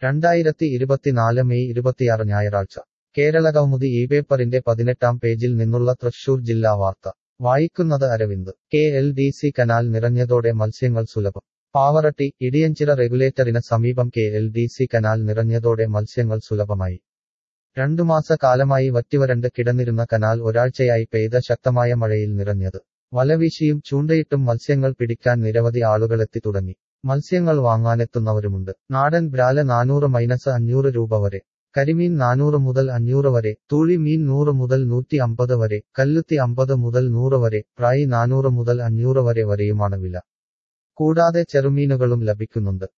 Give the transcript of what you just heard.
രണ്ടായിരത്തി ഇരുപത്തിനാല് മെയ് ഇരുപത്തിയാറ് ഞായറാഴ്ച കേരള കൗമുദി ഈ പേപ്പറിന്റെ പതിനെട്ടാം പേജിൽ നിന്നുള്ള തൃശൂർ ജില്ലാ വാർത്ത വായിക്കുന്നത് Aravind K L D C canal നിറഞ്ഞതോടെ മത്സ്യങ്ങൾ സുലഭം പാവറട്ടി ഇടിയഞ്ചിറ റെഗുലേറ്ററിന് സമീപം K L D C canal നിറഞ്ഞതോടെ മത്സ്യങ്ങൾ സുലഭമായി രണ്ടു മാസ കാലമായി വറ്റിവരണ്ട് കിടന്നിരുന്ന കനാൽ ഒരാഴ്ചയായി പെയ്ത ശക്തമായ മഴയിൽ നിറഞ്ഞത് വലവീശിയും ചൂണ്ടയിട്ടും മത്സ്യങ്ങൾ പിടിക്കാൻ നിരവധി ആളുകളെത്തി തുടങ്ങി മത്സ്യങ്ങൾ വാങ്ങാനെത്തുന്നവരുമുണ്ട് നാടൻ ബ്രാല നാനൂറ് മൈനസ് അഞ്ഞൂറ് രൂപ വരെ കരിമീൻ നാനൂറ് മുതൽ അഞ്ഞൂറ് വരെ തൂളി മീൻ നൂറ് മുതൽ നൂറ്റി അമ്പത് വരെ കല്ലുത്തി അമ്പത് മുതൽ നൂറ് വരെ പ്രായി നാനൂറ് മുതൽ അഞ്ഞൂറ് വരെ വരെയുമാണ് വില കൂടാതെ ചെറുമീനുകളും ലഭിക്കുന്നുണ്ട്